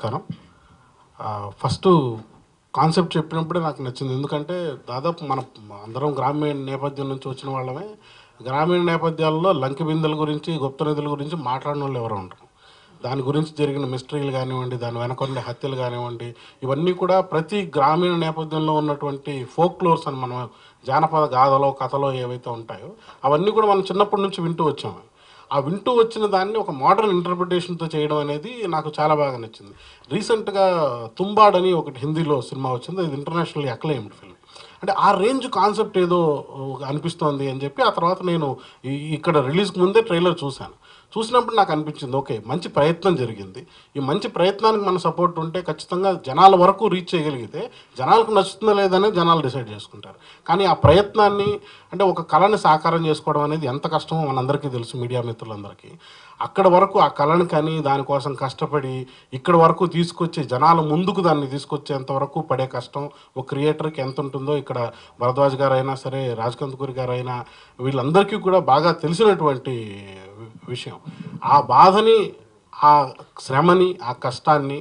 నమస్కారం first concept చెప్పినప్పుడే నాకు నచ్చింది ఎందుకంటే దాదాపు మన అందరం గ్రామీణ నేపథ్యం నుంచి వచ్చిన వాళ్ళమే గ్రామీణ నేపథ్యాల్లో లంకి బిందెల గురించి గుప్త నిధుల గురించి మాట్లాడిన వాళ్ళు ఎవరు ఉండరు దాని గురించి జరిగిన మిస్టరీలు కానివ్వండి దాని వెనక ఉండే హత్యలు కానివ్వండి ఇవన్నీ కూడా ప్రతి గ్రామీణ నేపథ్యంలో ఉన్నటువంటి ఫోక్లోర్స్ అని మనం జానపద గాథలో కథలో ఏవైతే ఉంటాయో అవన్నీ కూడా మనం చిన్నప్పటి నుంచి వింటూ వచ్చాము ఆ వింటూ వచ్చిన దాన్ని ఒక మోడర్న్ ఇంటర్ప్రిటేషన్తో చేయడం అనేది నాకు చాలా బాగా నచ్చింది రీసెంట్గా తుంబాడ్ అని ఒకటి హిందీలో సినిమా వచ్చింది అది ఇంటర్నేషనల్ అక్లైమ్డ్ ఫిల్మ్ అంటే ఆ రేంజ్ కాన్సెప్ట్ ఏదో అనిపిస్తోంది అని చెప్పి ఆ తర్వాత నేను ఈ- ఇక్కడ రిలీజ్కి ముందే ట్రైలర్ చూశాను చూసినప్పుడు నాకు అనిపించింది ఓకే మంచి ప్రయత్నం జరిగింది ఈ మంచి ప్రయత్నానికి మన సపోర్ట్ ఉంటే ఖచ్చితంగా జనాల వరకు రీచ్ చేయగలిగితే జనాలకు నచ్చుతుందో లేదనే జనాలు డిసైడ్ చేసుకుంటారు కానీ ఆ ప్రయత్నాన్ని అంటే ఒక కళని సాకారం చేసుకోవడం అనేది ఎంత కష్టమో మనందరికీ తెలుసు మీడియా మిత్రులందరికీ అక్కడ వరకు ఆ కళని కానీ దానికోసం కష్టపడి ఇక్కడ వరకు తీసుకొచ్చి జనాల ముందుకు దాన్ని తీసుకొచ్చేంత వరకు పడే కష్టం ఒక క్రియేటర్కి ఎంత ఉంటుందో ఇక్కడ భరద్వాజ్ గారు అయినా సరే రాజకంతుకూరి గారు అయినా వీళ్ళందరికీ కూడా బాగా తెలిసినటువంటి వి- విషయం ఆ బాధని ఆ శ్రమని ఆ కష్టాన్ని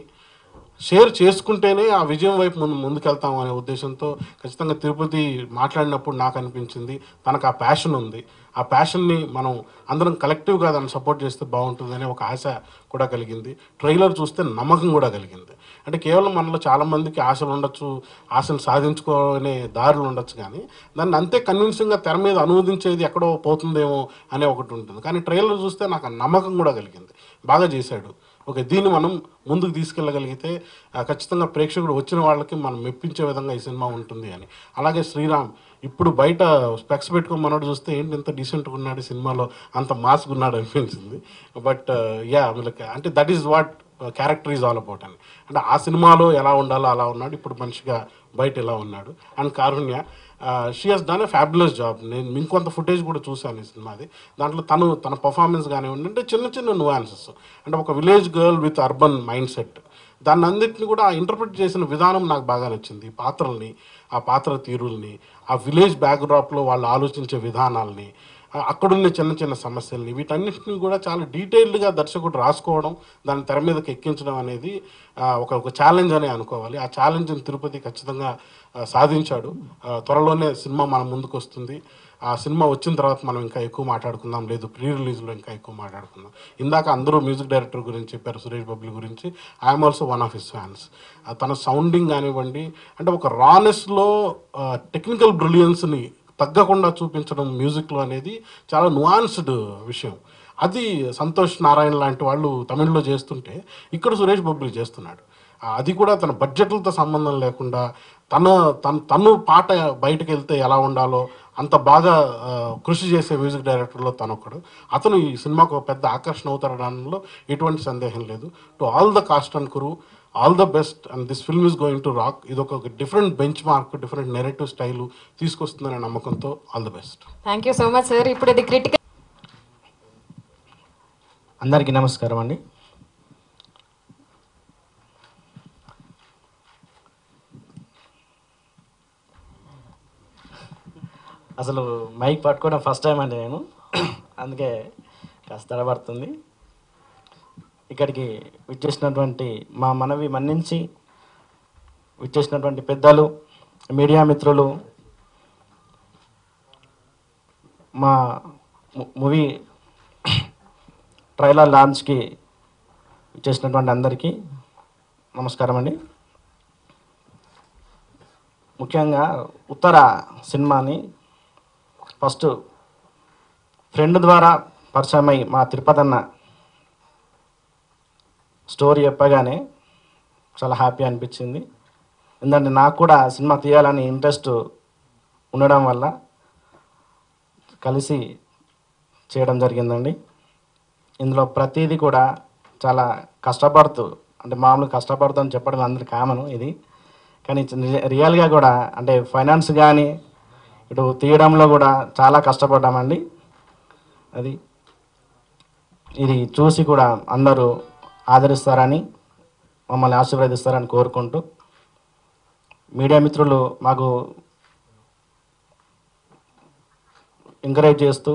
షేర్ చేసుకుంటేనే ఆ విజయం వైపు ముందు ముందుకెళ్తాం అనే ఉద్దేశంతో ఖచ్చితంగా తిరుపతి మాట్లాడినప్పుడు నాకు అనిపించింది తనకు ఆ ప్యాషన్ ఉంది ఆ ప్యాషన్ని మనం అందరం కలెక్టివ్గా దాన్ని సపోర్ట్ చేస్తే బాగుంటుందనే ఒక ఆశ కూడా కలిగింది ట్రైలర్ చూస్తే నమ్మకం కూడా కలిగింది అంటే కేవలం మనలో చాలామందికి ఆశలు ఉండొచ్చు ఆశలు సాధించుకోనే దారులు ఉండొచ్చు కానీ దాన్ని అంతే కన్విన్సింగ్గా తెర మీద అనువదించేది ఎక్కడో పోతుందేమో అనే ఒకటి ఉంటుంది కానీ ట్రైలర్ చూస్తే నాకు ఆ నమ్మకం కూడా కలిగింది బాగా చేశాడు ఓకే దీన్ని మనం ముందుకు తీసుకెళ్ళగలిగితే ఆ, ఖచ్చితంగా ప్రేక్షకుడు వచ్చిన వాళ్ళకి మనం మెప్పించే విధంగా ఈ సినిమా ఉంటుంది అని అలాగే శ్రీరామ్ ఇప్పుడు బయట స్పెక్స్ పెట్టుకుని మనోడు చూస్తే ఏంటి ఇంత డీసెంట్గా ఉన్నాడు ఈ సినిమాలో అంత మాస్గా ఉన్నాడు అనిపించింది బట్ యా అంటే that is what character is all about అని అంటే ఆ సినిమాలో ఎలా ఉండాలో అలా ఉన్నాడు ఇప్పుడు మనిషిగా బయట ఎలా ఉన్నాడు and Karunya she has done a fabulous job నేను ఇంకొంత ఫుటేజ్ కూడా చూశాను ఈ సినిమాది దాంట్లో తను తన పర్ఫార్మెన్స్ కానివ్వండి అంటే చిన్న చిన్న నువాన్సెస్ అంటే ఒక village girl with urban mindset దాన్ని అన్నిటిని కూడా ఇంటర్ప్రిట్ చేసిన విధానం నాకు బాగా నచ్చింది ఈ పాత్రల్ని ఆ పాత్ర తీరుల్ని ఆ విలేజ్ బ్యాక్డ్రాప్లో వాళ్ళు ఆలోచించే విధానాల్ని ఆ అక్కడున్న చిన్న చిన్న సమస్యల్ని వీటన్నిటిని కూడా చాలా డీటెయిల్డ్గా దర్శకుడు రాసుకోవడం దాన్ని తెర మీదకి ఎక్కించడం అనేది ఆ, ఒక ఒక ఛాలెంజ్ అని అనుకోవాలి ఆ ఛాలెంజ్ని తిరుపతి ఖచ్చితంగా ఆ, సాధించాడు ఆ, త్వరలోనే సినిమా మన ముందుకు వస్తుంది ఆ సినిమా వచ్చిన తర్వాత మనం ఇంకా ఎక్కువ మాట్లాడుకుందాం లేదు ప్రీ రిలీజ్లో ఇంకా ఎక్కువ మాట్లాడుకుందాం ఇందాక అందరూ మ్యూజిక్ డైరెక్టర్ గురించి చెప్పారు సురేష్ బబ్లి గురించి I'm also one of his fans తన సౌండింగ్ కానివ్వండి అంటే ఒక రానెస్లో టెక్నికల్ బ్రిలియన్స్ని తగ్గకుండా చూపించడం మ్యూజిక్లో అనేది చాలా నువాన్స్డ్ విషయం అది సంతోష్ నారాయణ లాంటి వాళ్ళు తమిళ్లో చేస్తుంటే ఇక్కడ సురేష్ బొబ్బిలి చేస్తున్నాడు ఆ, అది కూడా తన బడ్జెట్లతో సంబంధం లేకుండా తన తన తను పాట బయటకు వెళ్తే ఎలా ఉండాలో అంత బాగా ఆ, కృషి చేసే మ్యూజిక్ డైరెక్టర్లో తను ఒకడు అతను ఈ సినిమాకు ఒక పెద్ద ఆకర్షణ అవుతాడనడంలో ఎటువంటి సందేహం లేదు to all the cast and crew all the best and this film is going to rock ఇది ఒక different benchmark different narrative style తీసుకొస్తుందనే నమ్మకంతో all the best thank you so much sir ఇప్పుడు ఇది క్రిటికల్ అందరికీ నమస్కారం అండి అసలు మైక్ పట్టుకోవడం ఫస్ట్ టైం అండి నేను అందుకే కాస్త తడబడుతుంది ఇక్కడికి విచ్చేసినటువంటి మా మనవి మన్నించి విచ్చేసినటువంటి పెద్దలు మీడియా మిత్రులు మా ము- మూవీ ట్రైలర్ లాంచ్కి ఇచ్చేసినటువంటి అందరికీ నమస్కారం అండి ముఖ్యంగా ఉత్తర సినిమాని ఫస్ట్ ఫ్రెండ్ ద్వారా పరిచయమై మా తిరుపతి అన్న స్టోరీ చెప్పగానే చాలా హ్యాపీ అనిపించింది ఎందుకంటే నాకు కూడా సినిమా తీయాలని ఇంట్రెస్ట్ ఉండడం వల్ల కలిసి చేయడం జరిగిందండి ఇందులో ప్రతిదీ కూడా చాలా కష్టపడుతూ అంటే మామూలుగా కష్టపడుతూ అని చెప్పడం అందరి కామన్ ఇది కానీ రి- రియల్గా కూడా అంటే ఫైనాన్స్ కానీ ఇటు తీయడంలో కూడా చాలా కష్టపడ్డామండి అది ఇది చూసి కూడా అందరూ ఆదరిస్తారని మమ్మల్ని ఆశీర్వదిస్తారని కోరుకుంటూ మీడియా మిత్రులు మాకు ఎంకరేజ్ చేస్తూ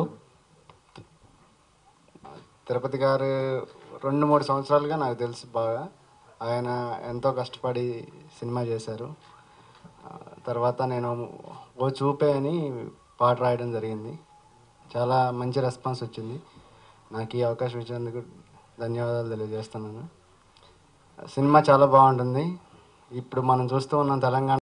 తిరుపతి గారు రెండు మూడు సంవత్సరాలుగా నాకు తెలుసు బాగా ఆయన ఎంతో కష్టపడి సినిమా చేశారు ఆ, తర్వాత నేను ఓ చూపే అని పాట రాయడం జరిగింది చాలా మంచి రెస్పాన్స్ వచ్చింది నాకు ఈ అవకాశం ఇచ్చినందుకు ధన్యవాదాలు తెలియజేస్తున్నాను సినిమా చాలా బాగుంటుంది ఇప్పుడు మనం చూస్తూ ఉన్నాం తెలంగాణ